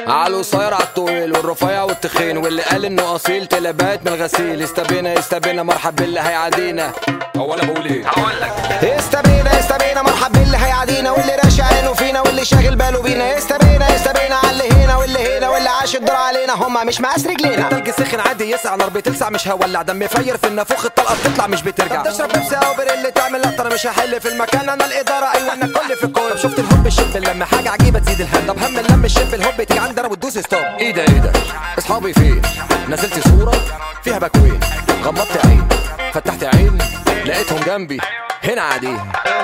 على القصير على الطويل والرفيع والتخين واللي قال انه اصيل تلبات من الغسيل استبينا استبينا مرحب باللي هيعادينا هو انا بقول ايه هقول لك استبينا استبينا مرحب باللي هيعدينا واللي راشع عينه فينا واللي شاغل باله بينا استبينا استبينا على اللي هنا واللي هنا واللي عاش الدور علينا هما مش مقاس رجلينا التلج سخن عادي يسع نار بتلسع مش هولع دم فير في النافوخ الطلقه بتطلع مش بترجع طب تشرب بيبسي او بريل تعمل لقطه انا مش هحل في المكان انا الاداره ايوه انا الكل في الكل طب شفت الهوب الشب لما حاجه عجيبه تزيد الهم طب هم اللم الشب الهوب تيجي عندي انا وتدوس ستوب ايه ده ايه ده اصحابي فين نزلت صوره فيها باكوين غمضت عين فتحت عين لقيتهم جنبي هنا قاعدين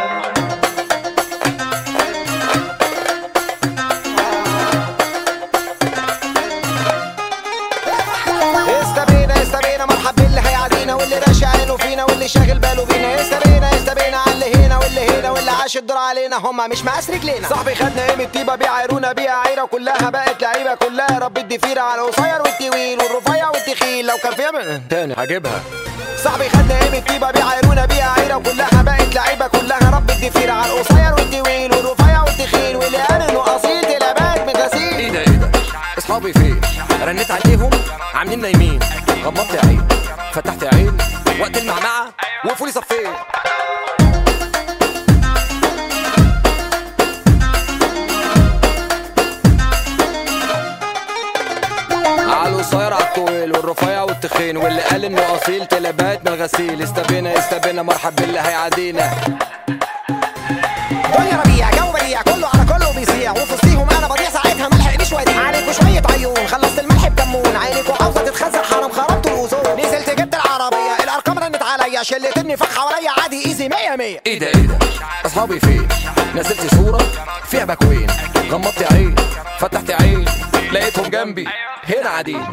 استبينا استبينا مرحب باللي هيعدينا واللي راشع عينه فينا واللي شاغل باله بينا استبينا استبينا على اللي هنا واللي هنا واللي عاش الدور علينا هما مش مقاس رجلينا صاحبي خدنا قيمة طيبة بيعايرونا بيها عيرة كلها بقت لعيبة كلها رب الضفيرة على القصير والطويل والرفيع والتخين لو كان فيها من... تاني هجيبها صاحبي خدنا قيمة طيبة بيعايرونا بيها عيرة كلها بقت لعيبة كلها رب الضفيرة على القصير والطويل والرفيع والتخين واللي قال انه اصيل تلابات من غسيل ايه ده ايه ده اصحابي فين رنيت عليهم عاملين نايمين غمضت عين فتحت عين وقت المعمعة وقفولي صفين على القصير على الطويل والرفيع والتخين واللي قال انه اصيل تلبات من الغسيل استبينا استبينا مرحب باللي هيعادينا دنيا ربيع جو بديع كله على كله بيسيع وفي وسطيهم انا بضيع ساعتها ملحقنيش وديع عليكوا شويه عيون خلصت الملح بكمون عينيكوا عاوزه تتخزق حرام خربت الاذون نزلت جبت العربيه الارقام رنت عليا شلتني فخ حواليا عادي ايزي 100 100 ايه ده ايه ده اصحابي فين نزلت صورة فيها باكوين غمضت عين فتحت عين لقيتهم جنبي هنا قاعدين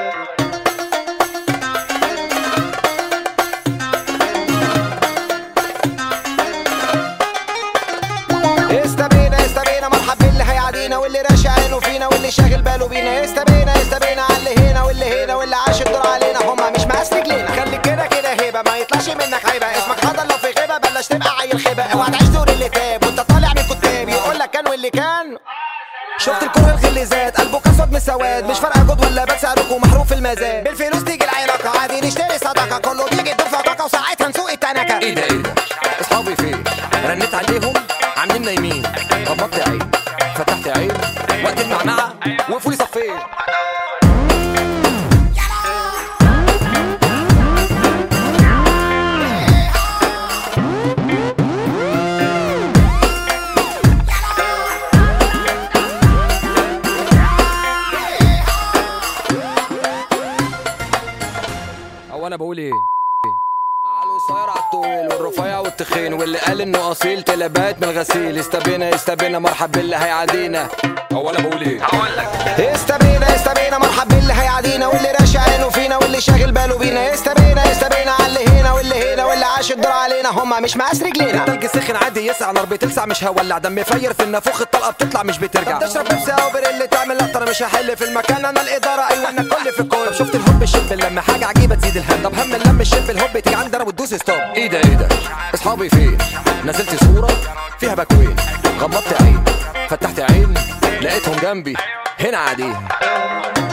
استبينا استبينا مرحب باللي هيعدينا واللي راشع عينه فينا واللي شاغل باله بينا استبينا استبينا على اللي هنا واللي هنا واللي عاش الدور علينا هما مش مقاس رجلينا خليك كده كده هيبه ما يطلعش منك عيبه اسمك حضر لو في غيبه بلاش تبقى عيل خيبه اوعى تعيش دور اللي تاب وانت طالع من كتاب يقول لك كان واللي كان شفت الكره الغليزات قلبه كسود من السواد مش فارقه جود ولا بات سعركم محروف في المزاد بالفلوس تيجي العلاقه عادي نشتري صدقه كله بيجي يدفع طاقه وساعتها نسوق التنكه ايه ده ايه ده اصحابي فين رنيت عليهم عاملين نايمين غمضت عين فتحت عين وقت المعمعة وقفولي صفين هو انا بقول ايه على القصير على الطويل والرفيع والتخين واللي قال انه اصيل تلبات من الغسيل استبينا استبينا مرحب باللي هيعادينا هو انا بقول ايه هقول لك استبينا استبينا مرحب باللي هيعدينا واللي راشع عينه فينا واللي شاغل باله بينا استبينا استبينا على اللي هنا واللي هنا واللي عاش الدور علينا هما مش مقاس رجلينا التلج سخن عادي يسع نار بتلسع مش هولع دم فير في النافوخ الطلقه بتطلع مش بترجع طب تشرب بيبسي او بريل تعمل لقطه انا مش هحل في المكان انا الاداره ايوه انا الكل في الكل طب شفت الهوب الشب لما حاجه عجيبه تزيد الهم طب هم اللم الشب الهوب تيجي عندي انا وتدوس ستوب ايه ده ايه ده اصحابي فين نزلت صوره فيها باكوين غمضت عين فتحت عين لقيتهم جنبي هنا قاعدين